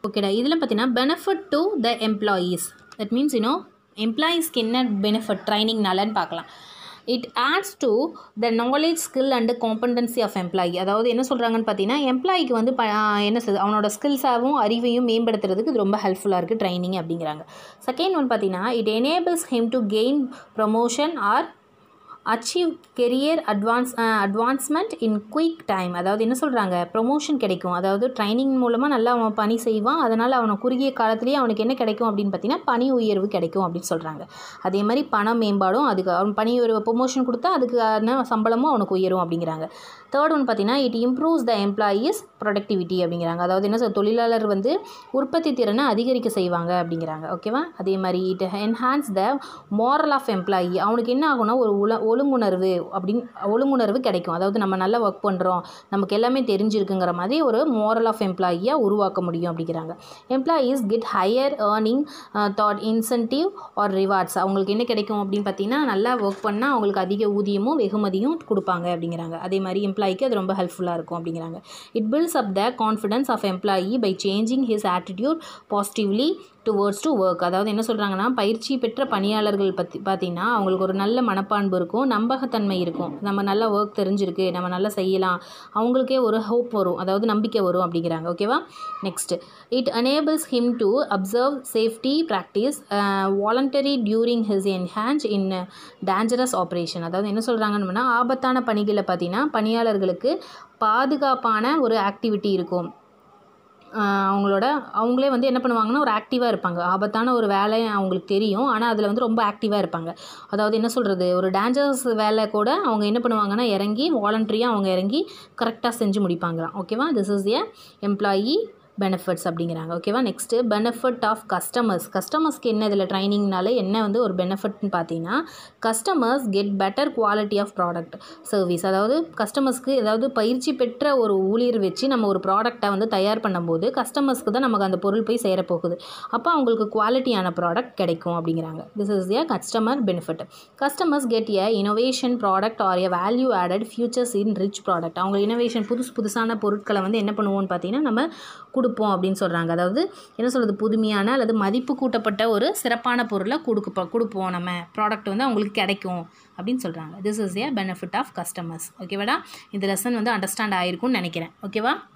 ஓகேடா இதில் பார்த்தீங்கன்னா benefit to the employees that means you know எம்ப்ளாயீஸ்க்கு என்ன பெனிஃபிட் ட்ரைனிங்னாலன்னு பார்க்கலாம் it adds to the knowledge skill and competency of employee அதாவது என்ன சொல்கிறாங்கன்னு பார்த்தீங்கன்னா எம்ப்ளாய்க்கு வந்து ப என்ன சொல்றது அவனோட ஸ்கில்ஸாகவும் அறிவையும் மேம்படுத்துறதுக்கு இது ரொம்ப ஹெல்ப்ஃபுல்லாக இருக்குது ட்ரைனிங் அப்படிங்கிறாங்க செகண்ட் ஒன் பார்த்தீங்கன்னா it enables him to gain promotion or achieve career advance advancement in quick time அதாவது என்ன சொல்கிறாங்க ப்ரொமோஷன் கிடைக்கும் அதாவது ட்ரைனிங் மூலமாக நல்லா அவன் பணி செய்வான் அதனால் அவனை குறுகிய காலத்திலேயே அவனுக்கு என்ன கிடைக்கும் அப்படின்னு பார்த்தீங்கன்னா பணி உயர்வு கிடைக்கும் அப்படின்னு சொல்கிறாங்க அதே மாதிரி பண மேம்பாடும் அதுக்கு அவன் பணி உயர்வு ப்ரொமோஷன் கொடுத்தா அதுக்கான சம்பளமும் அவனுக்கு உயரும் அப்படிங்கிறாங்க தேர்ட் ஒன் பார்த்தீங்கன்னா it improves the employees productivity அப்படிங்கிறாங்க அதாவது என்ன சொல் தொழிலாளர் வந்து உற்பத்தி திறனை அதிகரிக்க செய்வாங்க அப்படிங்கிறாங்க ஓகேவா அதே மாதிரி it enhance the moral of employee அவனுக்கு என்ன ஆகும்னா ஒரு உல ஒழுங்குணர்வு அப்படின்னு ஒழுங்குணர்வு கிடைக்கும் அதாவது நம்ம நல்லா ஒர்க் பண்ணுறோம் நமக்கு எல்லாமே தெரிஞ்சிருக்குங்கிற மாதிரி ஒரு மோரல் ஆஃப் எம்ப்ளாயியாக உருவாக்க முடியும் அப்படிங்கிறாங்க employees get higher earning that incentive or rewards அவங்களுக்கு என்ன கிடைக்கும் அப்படின்னு பார்த்தீங்கன்னா நல்லா ஒர்க் பண்ணால் அவங்களுக்கு அதிக ஊதியமும் வெகுமதியும் கொடுப்பாங்க அப்படிங்கிறாங்க அதே மாதிரி எம்ப்ளாய்க்கு அது ரொம்ப ஹெல்ப்ஃபுல்லாக இருக்கும் அப்படிங்கிறாங்க it builds up the confidence of employee by changing his attitude positively towards to work அதாவது என்ன சொல்கிறாங்கன்னா பயிற்சி பெற்ற பணியாளர்கள் பற்றி பார்த்தீங்கன்னா அவங்களுக்கு ஒரு நல்ல மனப்பான்பு இருக்கும் நம்பகத்தன்மை இருக்கும் நம்ம நல்லா ஒர்க் தெரிஞ்சிருக்கு நம்ம நல்லா செய்யலாம் அவங்களுக்கே ஒரு ஹோப் வரும் அதாவது நம்பிக்கை வரும் அப்படிங்கிறாங்க ஓகேவா next it enables him to observe safety practice voluntary during his engage in dangerous operation அதாவது என்ன சொல்கிறாங்கன்னா ஆபத்தான பணிகளை பார்த்தீங்கன்னா பணியாளர்களுக்கு பாதுகாப்பான ஒரு ஆக்டிவிட்டி இருக்கும் அவங்களோட அவங்களே வந்து என்ன பண்ணுவாங்கன்னா ஒரு ஆக்டிவாக இருப்பாங்க ஆபத்தான ஒரு வேலை அவங்களுக்கு தெரியும் ஆனால் அதில் வந்து ரொம்ப ஆக்டிவாக இருப்பாங்க அதாவது என்ன சொல்கிறது ஒரு டேஞ்சரஸ் வேலை கூட அவங்க என்ன பண்ணுவாங்கன்னா இறங்கி வாலண்டரியாக அவங்க இறங்கி கரெக்டாக செஞ்சு முடிப்பாங்களாம் ஓகேவா this is a employee benefits அப்படிங்கிறாங்க ஓகேவா நெக்ஸ்ட்டு பெனிஃபிட் ஆஃப் கஸ்டமர்ஸ் கஸ்டமர்ஸ்க்கு என்ன இதில் ட்ரைனிங்னால என்ன வந்து ஒரு பெனிஃபிட்னு பார்த்தீங்கன்னா customers get better quality of product service அதாவது கஸ்டமர்ஸ்க்கு ஏதாவது பயிற்சி பெற்ற ஒரு ஊழியர் வச்சு நம்ம ஒரு ப்ராடக்டை வந்து தயார் பண்ணும்போது கஸ்டமர்ஸ்க்கு தான் நமக்கு அந்த பொருள் போய் சேரப்போகுது அப்போ அவங்களுக்கு குவாலிட்டியான ப்ராடக்ட் கிடைக்கும் அப்படிங்கிறாங்க this is a customer benefit customers get a innovation product or a value added futures in rich product அவங்க இனோவேஷன் புதுசு புதுசான பொருட்களை வந்து என்ன பண்ணுவோம்னு பார்த்தீங்கன்னா நம்ம கொடுப்போம் அப்படின்னு சொல்கிறாங்க அதாவது என்ன சொல்கிறது புதுமையான அல்லது மதிப்பு கூட்டப்பட்ட ஒரு சிறப்பான பொருளை கொடுக்க கொடுப்போம் நம்ம ப்ராடக்ட் வந்து அவங்களுக்கு கிடைக்கும் அப்படின்னு சொல்கிறாங்க this is a benefit of customers ஓகேவாடா இந்த லெசன் வந்து அண்டர்ஸ்டாண்ட் ஆகிருக்கும்னு நினைக்கிறேன் ஓகேவா